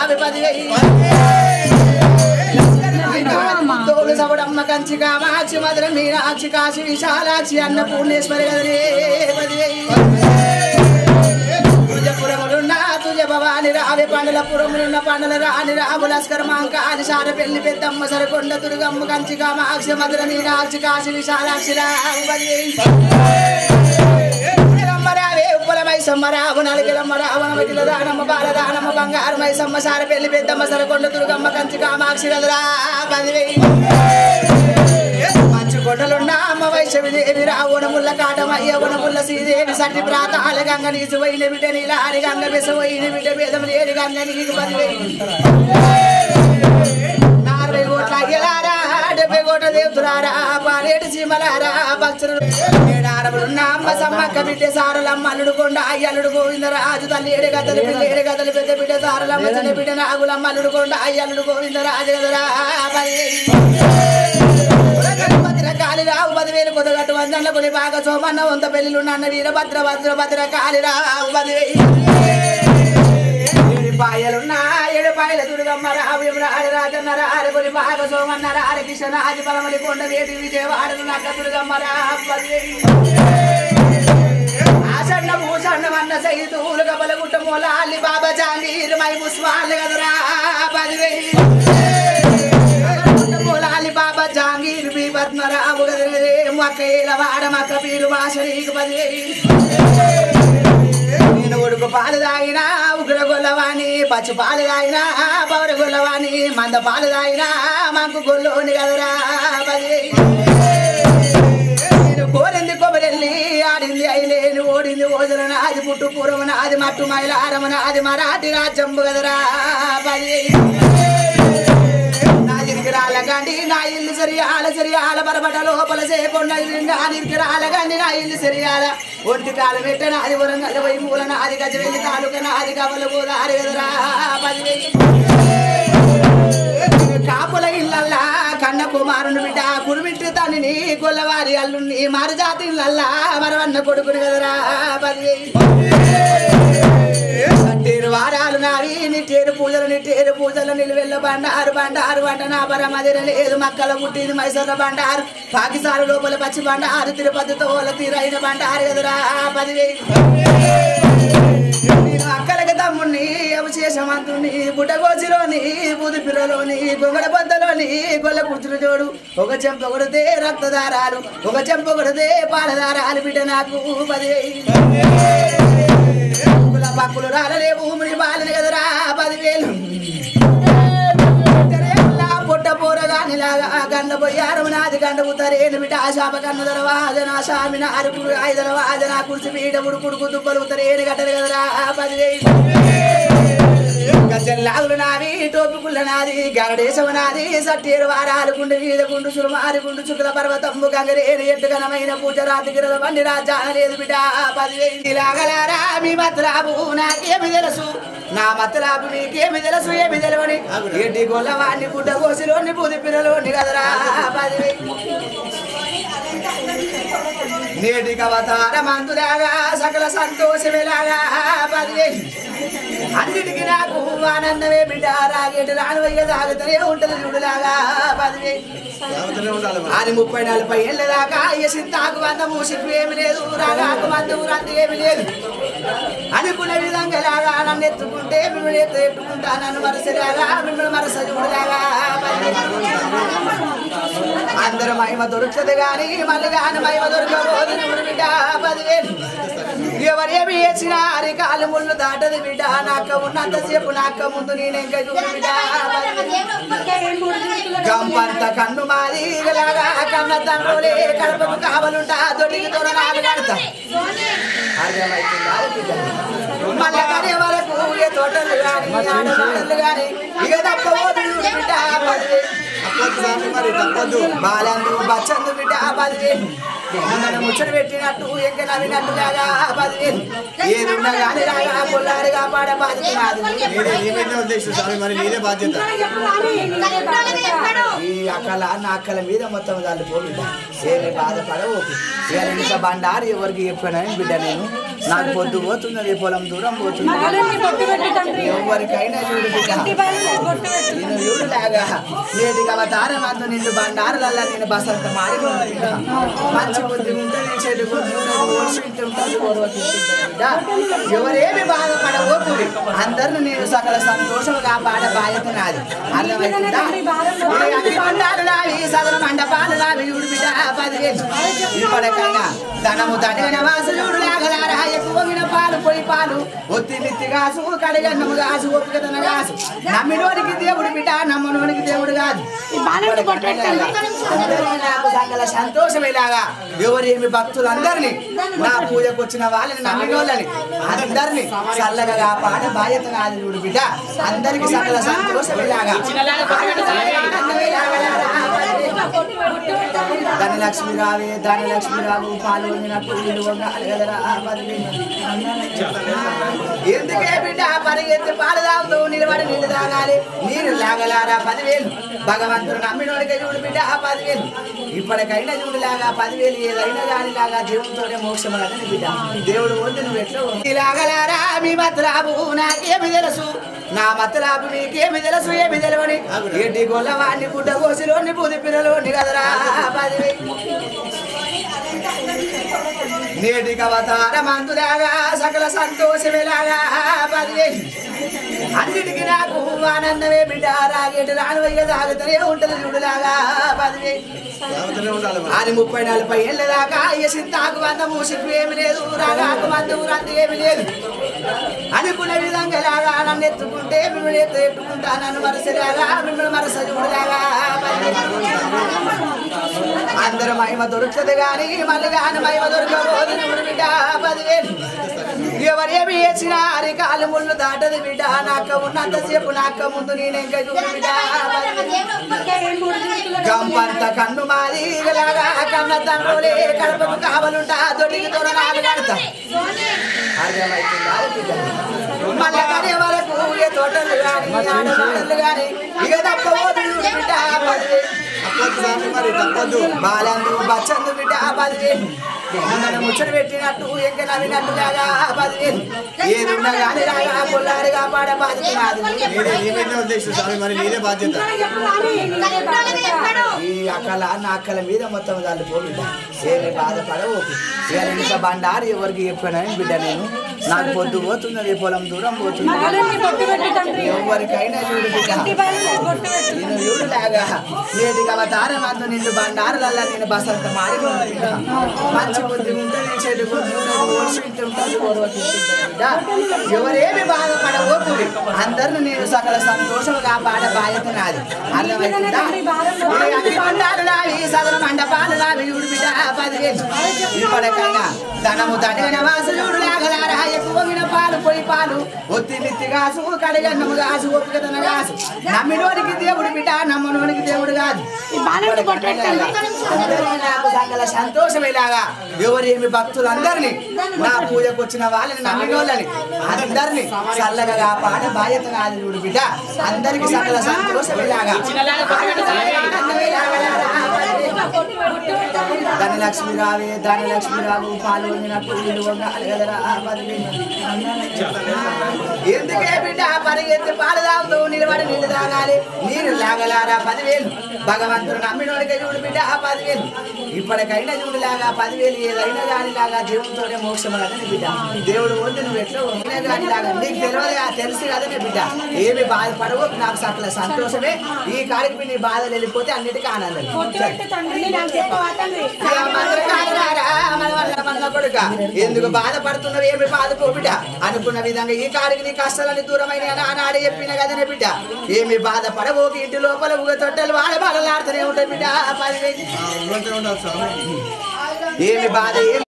రావి పదివేయి తోలు సవడమ్మ కంచి కామాక్షి మధుర మీనాక్షి కాశీ విశాలాక్షి అన్న పూర్ణేశ్వరి గదనే పదివేయి తుజపురములున్న తుజ భవాని రావి పండుల పురములున్న పండుల రాని రాము లస్కర్ మాంకాని సార పెళ్లి పెద్దమ్మ సరకొండ దుర్గమ్మ కంచి కామాక్షి మధుర మీనాక్షి కాశీ విశాలాక్షి రాము పదివేయి రావే ఉప్పలమై సమ్మరావు నలిగిలమ్మ రావణమకిల దానమ్మ బాలదానమ్మ బంగారు మై సమ్మ సార పెళ్లి పెద్దమ్మ సరకొండ దుర్గమ్మ కంచి కామాక్షి గదరా పదివేయి మంచు కొండలున్న అమ్మ వైశవి దేవి రావణముల్ల కాటమయ్య వనముల్ల శ్రీదేవి సట్టి ప్రాతాల గంగ నీసు వైన బిడ్డ నీలారి గంగ బెస వైన బిడ్డ భేదం లేని గంగ నీకు పదివేయి నారవై కోట్ల అయ్యలారా డెబ్బై కోట్ల దేవతులారా పాలేటి సీమలారా భక్తులు ఏడారములున్న అమ్మ సమ్మక్క బిడ్డ సారలమ్మ అల్లుడు కొండ అయ్యల్లుడు గోవిందరాజు తల్లి ఏడు గదలు పిల్ల ఏడు గదలు పెద్ద బిడ్డ సారలమ్మ చిన్న బిడ్డ నాగులమ్మ అల్లుడు కొండ అయ్యల్లుడు గోవిందరాజు గదరా కాలి రావు పదివేలు కొదగట్టు వందల కొని బాగా సోమన్న వంత పెళ్లిలు నన్న వీరభద్ర భద్ర భద్ర కాలి రావు పదివేలు ఏడు పాయలున్న ఏడు పాయల దుర్గమ్మ రావు రాజన్న రారు కొని బాగా సోమన్న రారు కిషన్ ఆది బలమలి కొండ వేటి విజయవాడలు నక్క దుర్గమ్మ రావు పదివేలు ఆసన్న భూషణ వన్న సైతులు కబల గుట్ట మూల అల్లి బాబా జాంగీర్ మై ముస్మాల్ గదరా పదివేలు మూలాలి బాబా జాంగీర్ బి పద్మరావు గదరే మక్కయ్యల వాడ మక్క పీరు భాషరీకి పదివేలు నేను ఉడుకు పాలు తాగినా ఉగ్ర గొల్లవాణి పచ్చి పాలు తాగినా పౌర గొల్లవాణి మంద పాలు తాగినా మాకు గొల్లోని కదరా పదివేలు నేను కోరింది కొబ్బరెల్లి ఆడింది అయిలేని ఓడింది ఓజన నాది పుట్టు పూర్వ నాది మట్టు మైలారమ నాది మరాఠీ రాజ్యంబు కదరా పదివేలు నా ఇరికి రాలగండి నా ఇల్లు సరియాల సరియాల బరబట లోపల సేకొండ నా ఇరికి రాలగండి నా ఇల్లు సరియాల ఒంటి కాలు పెట్ట నాది వరంగల్ పోయి మూల నాది గజ వెళ్ళి తాలూక నాది కవల పోదారి కదరా పదివేలు కాపుల ఇళ్ళల్లా కన్న కుమారుని బిడ్డ కురుమిట్టి తల్లిని గొల్లవారి అల్లుని మరజాతి ఇళ్ళల్లా మరవన్న కొడుకుని కదరా పదివేలు నిట్టేరు వారాలు నావి నిట్టేరు పూజలు నిట్టేరు పూజలు నిలువెల్ల బండారు బండారు వంట నా పరమదిన లేదు మక్కల పుట్టింది మైసూర బండారు పాకిస్తాన్ లోపల పచ్చి బండారు తిరుపతి తోల తీరైన బండారు కదరా పదివేలు నేను అక్కలకి తమ్ముణ్ణి అవశేషమంతుని బుట్టగోచిలోని బుది పిల్లలోని గొంగడ బద్దలోని గొల్ల కూర్చుని జోడు ఒక చెంప కొడితే రక్తదారాలు ఒక చెంప కొడితే పాలదారాలు బిడ్డ నాకు పదివేలు కుల పక్కులు రాలలే భూమిని బాలని కదరా పదివేలు తెరేలా పొట్ట పోరగానిలాగా గండ పోయారు నాది గండ ఉతరేను బిడ్డ శాప కన్న దరవాజన శామిన అరుపుడు ఐదల వాజన కుర్చి పీడ ముడుకుడుకు దుబ్బలు ఉతరేను గట్టరు కదరా పదివేలు గజల్లాగులు నాది టోపుకుళ్ళ నాది గరడేశవ నాది సట్టేరు వారాలు గుండు వీధ గుండు సురుమారి గుండు చుక్కల పర్వతంబు గంగరేరు ఎట్టు ఘనమైన పూజ రాతి గిరల బండి రాజ్యాన లేదు బిడ్డ పదివేలు లాగలారా మీ మతలాబు నాకేమి తెలుసు నా మతలాబు మీకేమి తెలుసు ఏమి తెలవని ఎడ్డి గొల్లవాడిని గుడ్డ కోసిలోని బుది పిల్లలోని కదరా పదివేలు నేటికి అవతార మందులాగా సకల సంతోషమేలాగా పదివేలు అన్నిటికీ నాకు ఆనందమే బిడ్డ రాగేటి రానువయ్య తాగుతూనే ఉంటది చూడులాగా పదివేలు అది ముప్పై నలభై ఏళ్ళ దాకా అయ్య సింతాకు వంద మూసికు ఏమి లేదు రాగాకు మందు రంది ఏమి లేదు అనుకునే విధంగా లాగా నన్ను ఎత్తుకుంటే మిమ్మల్ని ఎత్తు ఎత్తుకుంటా నన్ను మరసలాగా మిమ్మల్ని మరస చూడలాగా అందరూ మహిమ దొరుకుతుంది కానీ మళ్ళీ కానీ మహిమ దొరకబోదు నువ్వు బిడ్డ పదివేలు ఎవరేమి చేసినా అరికాలు ముళ్ళు దాటది బిడ్డ నాక ఉన్నంతసేపు నాక ముందు నేనెంక చూడు బిడ్డ గంపంత కన్ను మాది ఇలాగా కన్న తండ్రులే కడపకు కావలుంటా దొడికి తొడనాలు కడతా అర్థమవుతుందా బిడ్డ? మళ్ళా కడే వరకు ఏ తోటలు గాని ఆడవాళ్ళు గాని ఇక తప్పబోదు చూడు బిడ్డ పదివేలు మరి తప్పొద్దు బాలందు బచ్చందు బిడ్డ పదివేలు నన్ను ముచ్చట పెట్టినట్టు ఎంక నవ్వినట్టులాగా పదివేలు ఏదున్నా కానీ రాగా పొల్లారుగా పాడ బాధ్యత నాది నీదే నీ మీద ఉద్దేశం స్వామి మరి నీదే బాధ్యత ఈ అక్కల నా అక్కల మీద మొత్తం వాళ్ళు పో బిడ్డ ఏమి బాధపడవు ఇక ఇంకా బండారు ఎవరికి చెప్పానని బిడ్డ నేను నాకు పొద్దు పోతున్నది పొలం దూరం పోతున్నది ఎవరికైనా చూడు బిడ్డ నేను చూడులాగా నేటికి అవతారం అంత నిన్ను బండారులల్లా నేను బసంత మాడిపోతుంది బిడ్డ మంచి బుద్ధి ఉంటే నీ చెడు బుద్ధి ఉన్నది ఓర్చి ఇంటి ఉంటుంది ఓర్వకి ఇంటి ఉంటుంది బిడ్డ ఎవరేమి బాధపడవోకుడి అందరిని నేను సకల సంతోషంగా పాడ బాధ్యత నాది అర్థమవుతుందా ఏ అగ్ని బండారు నావి సదన మండపాలు నావి చూడు బిడ్డ పదివేలు ఇప్పటికైనా ధనము దండగన వాసు చూడు లాగలారా ఎక్కువ పాలు పొడి పాలు ఒత్తి మిత్తి కాసు కడగన్నము కాసు ఒప్పుక తన కాసు నమ్మినోనికి దేవుడు బిడ్డ నమ్మనోనికి దేవుడు కాదు అందరికీ నాకు సకల సంతోషమేలాగా ఎవరేమి భక్తులందరినీ నా పూజకు వచ్చిన వాళ్ళని నమ్మినోళ్ళని అందరినీ చల్లగా కాపాడ బాధ్యత నాది చూడు బిడ్డ అందరికి సకల సంతోషమేలాగా ధనలక్ష్మి రావే ధనలక్ష్మి రావు పాలు వండినట్టు వీళ్ళు వంగాలి కదరా పదివేలు. ఎందుకే బిడ్డ పరిగెత్తి పాలు తాగుతూ నిలబడి నీళ్ళు తాగాలి నీరు లాగలారా పదివేలు భగవంతుడు నమ్మినోడికి చూడు బిడ్డ ఆ పదివేలు ఇప్పటికైనా చూడులాగా పదివేలు ఏదైనా కానీ లాగా దేవుడితోనే మోక్షం కదని బిడ్డ దేవుడు వద్దు నువ్వు ఎట్లా ఉంది? లాగలారా మీ మతలాబు నాకేమి తెలుసు నా మతలాబు మీకేమి తెలుసు ఏమి తెలియని ఏంటి గొల్లవాడిని గుడ్డ కోసిలోని బుది పిల్లలోని కదరా పదివేలు నేటికి అవతారమంతులాగా సకల సంతోషమేలాగా పదివేలు అన్నిటికీ నాకు ఆనందమే బిడ్డ రాగేటి రానువయ్య తాగుతూనే ఉంటది చూడులాగా పదివేలు తాగుతూనే ఉండాలి మరి. అది ముప్పై నలభై ఏళ్ళ దాకా అయ్య సింతాకు వంద మూసికు ఏమి లేదు రాగాకు మందు రంది ఏమి లేదు అనుకున్న విధంగా లాగా నన్ను ఎత్తుకుంటే మిమ్మల్ని ఎత్తు ఎత్తుకుంటా నన్ను మరసలాగా మిమ్మల్ని మరస చూడలాగా అందరు మహిమ దొరుకుతుంది కానీ మళ్ళీ కానీ మహిమ దొరకబోదు నువ్వు బిడ్డ పదివేలు ఎవరేమి వేసినా అరికాలు ముళ్ళు దాటది బిడ్డ నాక ఉన్నంతసేపు నాక ముందు నేనెంక చూడు బిడ్డ గంపంత కన్ను మాది ఇలాగా కన్న తండ్రులే కడపకు కావలుంటా దొడికి తొడ నాలు కడతా అర్థమవుతుందా బిడ్డ? మళ్ళా కడే వరకు ఏ తోటలు గాని ఆడవాళ్ళు గాని ఇక తప్పబోదు చూడు బిడ్డ పదివేలు తప్పొద్దు స్వామి మరి తప్పొద్దు బాలందు బచ్చందు బిడ్డ పదివేలు నన్ను ముచ్చట పెట్టినట్టు ఎంక నవ్వినట్టులాగా పదివేలు ఏదున్నా కానీ రాగా పొల్లారుగా పాడ బాధ్యత నాది నీదే నీ మీద ఉద్దేశం స్వామి మరి నీదే బాధ్యత ఈ అక్కల నా అక్కల మీద మొత్తం వాళ్ళు పో బిడ్డ ఏమి బాధపడవు ఇక ఇంకా బండారు ఎవరికి చెప్పానని బిడ్డ నేను నాకు పొద్దు పోతున్నది పొలం దూరం పోతున్నది ఎవరికైనా చూడు బిడ్డ నేను చూడులాగా నేటికి అవతారం అంత నిన్ను బండారులల్లా నేను బసంత మాడిపోతుంది బిడ్డ మంచి బుద్ధి ఉంటే నీ చెడు బుద్ధి ఉన్నది ఓర్చి ఇంటి ఉంటుంది ఓర్వకి ఇంటి ఉంటుంది బిడ్డ ఎవరేమి బాధపడవోకుడి అందరిని నేను సకల సంతోషంగా పాడ బాధ్యత నాది అర్థమవుతుందా ఏ అగ్ని బండారు నావి సదన మండపాలు నావి చూడు బిడ్డ పదివేలు ఇప్పటికైనా ధనము దండగన వాసు చూడు లాగలారా ఎక్కువ పాలు పొడి పాలు ఒత్తి మిత్తి కాసు కడగన్నము కాసు ఒప్పుక తన కాసు నమ్మినోనికి దేవుడు బిడ్డ నమ్మనోనికి దేవుడు కాదు అందరికీ నాకు సకల సంతోషమేలాగా ఎవరేమి భక్తులందరినీ నా పూజకు వచ్చిన వాళ్ళని నమ్మినోళ్ళని అందరినీ చల్లగా కాపాడ బాధ్యత నాది చూడు బిడ్డ అందరికి సకల సంతోషమేలాగా ధనలక్ష్మి రావే ధనలక్ష్మి రావు పాలు వండినట్టు వీళ్ళు వంగాలి కదరా పదివేలు. ఎందుకే బిడ్డ పరిగెత్తి పాలు తాగుతూ నిలబడి నీళ్ళు తాగాలి నీరు లాగలారా పదివేలు భగవంతుడు నమ్మినోడికి చూడు బిడ్డ ఆ పదివేలు ఇప్పటికైనా చూడులాగా పదివేలు ఏదైనా కానీ లాగా దేవుడితోనే మోక్షం కదని బిడ్డ దేవుడు వద్దు నువ్వు ఎట్లా ఉండినా కానీ లాగా నీకు తెలియదుగా తెలుసు కదనే బిడ్డ ఏమి బాధపడవు నాకు సకల సంతోషమే ఈ కాడికి నీ బాధలు వెళ్ళిపోతే అన్నిటికీ ఆనందం కొడుక ఎందుకు బాధపడుతున్నావు ఏమి బాధపో బిడ్డ అనుకున్న విధంగా ఈ కాడికి నీ కష్టాలని దూరమైన నానాడే చెప్పిన కదనే బిడ్డ ఏమి బాధపడబోకి ఇంటి లోపల ఊగ తొట్టెలు వాడ బాధలాడుతూనే ఉంటాయి బిడ్డ పది ఆ, ఉన్నంతనే ఉండాలి స్వామి ఏమి బాధ ఏమి